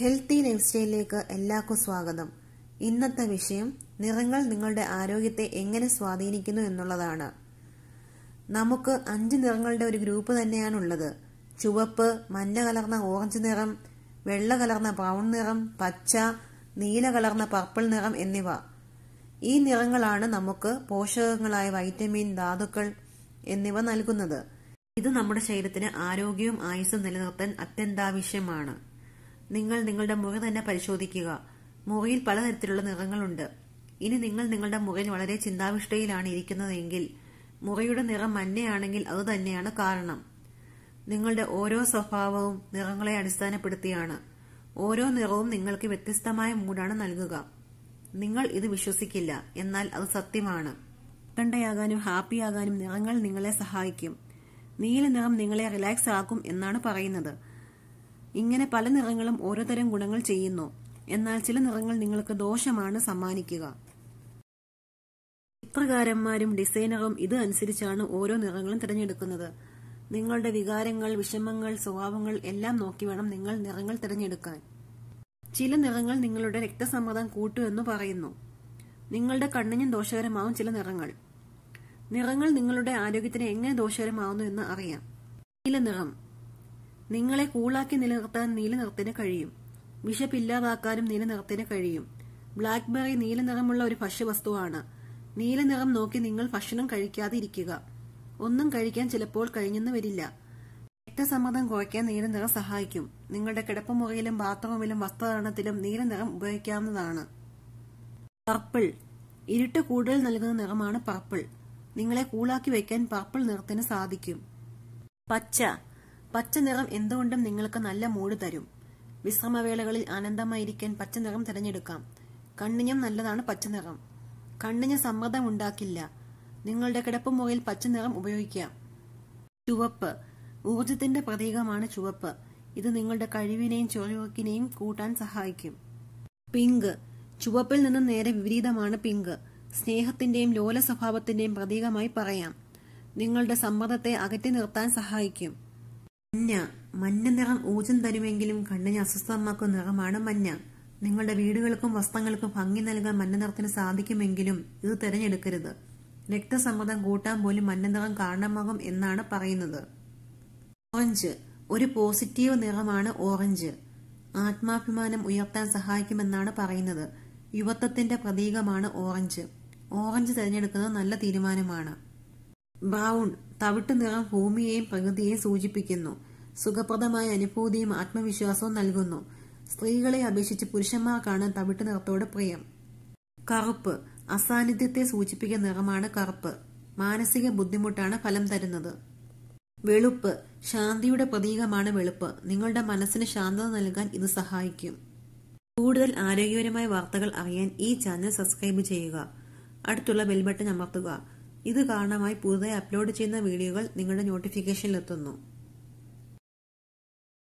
healthy life സ്റ്റൈലിലേക്ക് എല്ലാവർക്കും സ്വാഗതം ഇന്നത്തെ വിഷയം നിറങ്ങൾ നിങ്ങളുടെ ആരോഗ്യത്തെ എങ്ങനെ സ്വാധീനിക്കുന്നു എന്നുള്ളതാണ് നമുക്ക് അഞ്ച് നിറങ്ങളുടെ ഒരു ഗ്രൂപ്പ് തന്നെയാണുള്ളത് ചുവപ്പ് മഞ്ഞ കലർന്ന ഓറഞ്ച് നിറം വെള്ള കലർന്ന ബ്രൗൺ നിറം പച്ച നീല കലർന്ന പർപ്പിൾ നിറം എന്നിവ ഈ നിറങ്ങളാണ് നമുക്ക് പോഷകങ്ങളായ വൈറ്റമിൻ ധാതുക്കൾ എന്നിവ നൽകുന്നത് ഇത് നമ്മുടെ ശരീരത്തിന് ആരോഗ്യവും ആയുസ്സും നിലനിർത്താൻ അത്യന്താവശ്യമാണ് നിങ്ങൾ നിങ്ങളുടെ മുറി തന്നെ പരിശോധിക്കുക മുറിയിൽ പലതരത്തിലുള്ള നിറങ്ങളുണ്ട് ഇനി നിങ്ങൾ നിങ്ങളുടെ മുറിയിൽ വളരെ ചിന്താവിഷ്ടയിലാണ് ഇരിക്കുന്നതെങ്കിൽ മുറിയുടെ നിറം മഞ്ഞയാണെങ്കിൽ അത് തന്നെയാണ് കാരണം നിങ്ങളുടെ ഓരോ സ്വഭാവവും നിറങ്ങളെ അടിസ്ഥാനപ്പെടുത്തിയാണ് ഓരോ നിറവും നിങ്ങൾക്ക് വ്യത്യസ്തമായ മൂഡാണ് നൽകുക നിങ്ങൾ ഇത് വിശ്വസിക്കില്ല എന്നാൽ അത് സത്യമാണ് ഉത്കണ്ഠയാകാനും ഹാപ്പിയാകാനും നിറങ്ങൾ നിങ്ങളെ സഹായിക്കും നീല നിറം നിങ്ങളെ റിലാക്സ് ആക്കും എന്നാണ് പറയുന്നത് ഇങ്ങനെ പല നിറങ്ങളും ഓരോ തരം ഗുണങ്ങൾ ചെയ്യുന്നു എന്നാൽ ചില നിറങ്ങൾ നിങ്ങൾക്ക് ദോഷമാണ് സമ്മാനിക്കുക ചിത്രകാരന്മാരും ഡിസൈനറും ഇത് അനുസരിച്ചാണ് ഓരോ നിറങ്ങളും തിരഞ്ഞെടുക്കുന്നത് നിങ്ങളുടെ വികാരങ്ങൾ വിഷമങ്ങൾ സ്വഭാവങ്ങൾ എല്ലാം നോക്കി വേണം നിങ്ങൾ നിറങ്ങൾ തിരഞ്ഞെടുക്കാൻ ചില നിറങ്ങൾ നിങ്ങളുടെ രക്തസമ്മർദ്ദം കൂട്ടുമെന്ന് പറയുന്നു നിങ്ങളുടെ കണ്ണിനും ദോഷകരമാവും ചില നിറങ്ങൾ നിറങ്ങൾ നിങ്ങളുടെ ആരോഗ്യത്തിന് എങ്ങനെ ദോഷകരമാവുന്നു എന്ന് അറിയാം നീല നിറം നിങ്ങളെ കൂളാക്കി നിലനിർത്താൻ നീല നിറത്തിന് കഴിയും വിഷപ്പില്ലാതാക്കാനും നീല നിറത്തിന് കഴിയും ബ്ലാക്ക്ബെറി നീല നിറമുള്ള ഒരു ഭക്ഷ്യവസ്തുവാണ് നീല നിറം നോക്കി നിങ്ങൾ ഭക്ഷണം കഴിക്കാതെ ഇരിക്കുക ഒന്നും കഴിക്കാൻ ചിലപ്പോൾ കഴിഞ്ഞെന്ന് വരില്ല രക്തസമ്മർദ്ദം കുറയ്ക്കാൻ നീല നിറം സഹായിക്കും നിങ്ങളുടെ കിടപ്പുമുറിയിലും ബാത്റൂമിലും വസ്ത്രധാരണത്തിലും നീല നിറം ഉപയോഗിക്കാവുന്നതാണ് പർപ്പിൾ ഇരുട്ട് കൂടുതൽ നൽകുന്ന നിറമാണ് പർപ്പിൾ നിങ്ങളെ കൂളാക്കി വയ്ക്കാൻ പർപ്പിൾ നിറത്തിന് സാധിക്കും പച്ച പച്ച നിറം എന്തുകൊണ്ടും നിങ്ങൾക്ക് നല്ല മൂഡ് തരും വിശ്രമവേളകളിൽ ആനന്ദമായിരിക്കാൻ പച്ച നിറം തിരഞ്ഞെടുക്കാം കണ്ണിനും നല്ലതാണ് പച്ച നിറം കണ്ണിന് സമ്മർദ്ദം ഉണ്ടാക്കില്ല നിങ്ങളുടെ കിടപ്പുമുറിയിൽ പച്ച നിറം ഉപയോഗിക്കാം ചുവപ്പ് ഊർജത്തിന്റെ പ്രതീകമാണ് ചുവപ്പ് ഇത് നിങ്ങളുടെ കഴിവിനെയും ചൊറിവക്കിനെയും കൂട്ടാൻ സഹായിക്കും പിങ്ക് ചുവപ്പിൽ നിന്ന് നേരെ വിപരീതമാണ് പിങ്ക് സ്നേഹത്തിന്റെയും ലോല സ്വഭാവത്തിന്റെയും പ്രതീകമായി പറയാം നിങ്ങളുടെ സമ്മർദ്ദത്തെ അകറ്റി നിർത്താൻ സഹായിക്കും മഞ്ഞ മഞ്ഞ നിറം ഊർജം തരുമെങ്കിലും കണ്ണിന് അസ്വസ്ഥമാക്കുന്ന നിറമാണ് മഞ്ഞ നിങ്ങളുടെ വീടുകൾക്കും വസ്ത്രങ്ങൾക്കും ഭംഗി നൽകാൻ മഞ്ഞ നിറത്തിന് സാധിക്കുമെങ്കിലും ഇത് തിരഞ്ഞെടുക്കരുത് രക്തസമ്മർദ്ദം കൂട്ടാൻ പോലും മഞ്ഞ നിറം കാരണമാകും എന്നാണ് പറയുന്നത് ഓറഞ്ച് ഒരു പോസിറ്റീവ് നിറമാണ് ഓറഞ്ച് ആത്മാഭിമാനം ഉയർത്താൻ സഹായിക്കുമെന്നാണ് പറയുന്നത് യുവത്വത്തിന്റെ പ്രതീകമാണ് ഓറഞ്ച് ഓറഞ്ച് തിരഞ്ഞെടുക്കുന്നത് നല്ല തീരുമാനമാണ് ബ്രൗൺ തവിട്ട് നിറം ഭൂമിയെയും പ്രകൃതിയെയും സൂചിപ്പിക്കുന്നു സുഖപ്രദമായ അനുഭൂതിയും ആത്മവിശ്വാസവും നൽകുന്നു സ്ത്രീകളെ അപേക്ഷിച്ച് പുരുഷന്മാർക്കാണ് തവിട്ട് നിറത്തോട് പ്രിയം കറുപ്പ് അസാന്നിധ്യത്തെ സൂചിപ്പിക്കുന്ന നിറമാണ് കറുപ്പ് മാനസിക ബുദ്ധിമുട്ടാണ് ഫലം തരുന്നത് വെളുപ്പ് ശാന്തിയുടെ പ്രതീകമാണ് വെളുപ്പ് നിങ്ങളുടെ മനസ്സിന് ശാന്തത നൽകാൻ ഇത് സഹായിക്കും കൂടുതൽ ആരോഗ്യപരമായ വാർത്തകൾ അറിയാൻ ഈ ചാനൽ സബ്സ്ക്രൈബ് ചെയ്യുക അടുത്തുള്ള ബെൽ ബട്ടൺ അമർത്തുക ഇത് കാരണമായി പുതുതായി അപ്ലോഡ് ചെയ്യുന്ന വീഡിയോകൾ നിങ്ങളുടെ നോട്ടിഫിക്കേഷനിലെത്തുന്നു